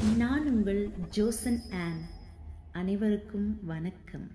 நான் உங்கள் ஜோசன் ஆன் அனைவருக்கும் வணக்கம்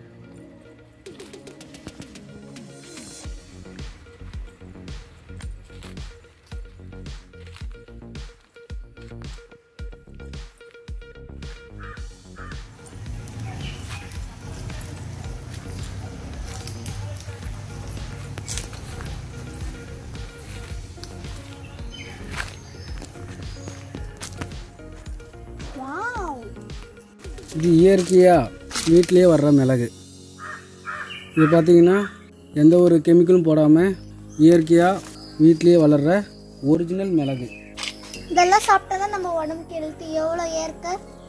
இது இயற்கையாக வீட்டிலேயே வர்ற மிளகு இது பார்த்தீங்கன்னா எந்த ஒரு கெமிக்கலும் போடாமல் இயற்கையாக வீட்டிலேயே வளர்கிற ஒரிஜினல் மிளகு இதெல்லாம் சாப்பிட்டா தான் நம்ம உடம்புக்கு ஹெல்த்தி எவ்வளோ ஏற்க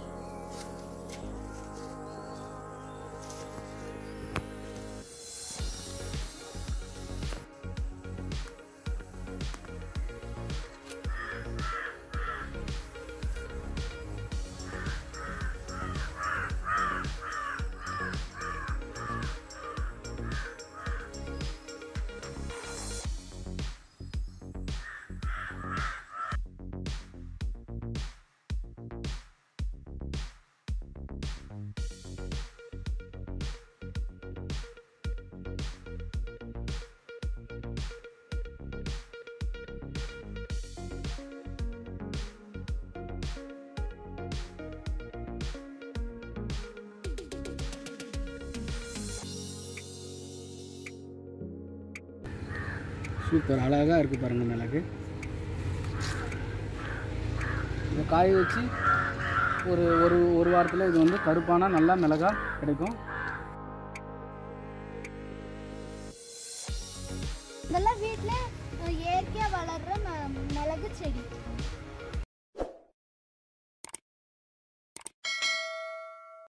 சூப்பர் அழகாக இருக்குது பாருங்கள் மிளகு இதை காய வச்சு ஒரு ஒரு ஒரு வாரத்தில் இது வந்து கருப்பான நல்லா மிளகா கிடைக்கும் இதெல்லாம் வீட்டில் இயற்கையாக வளர்கிற ம- மிளகு செடி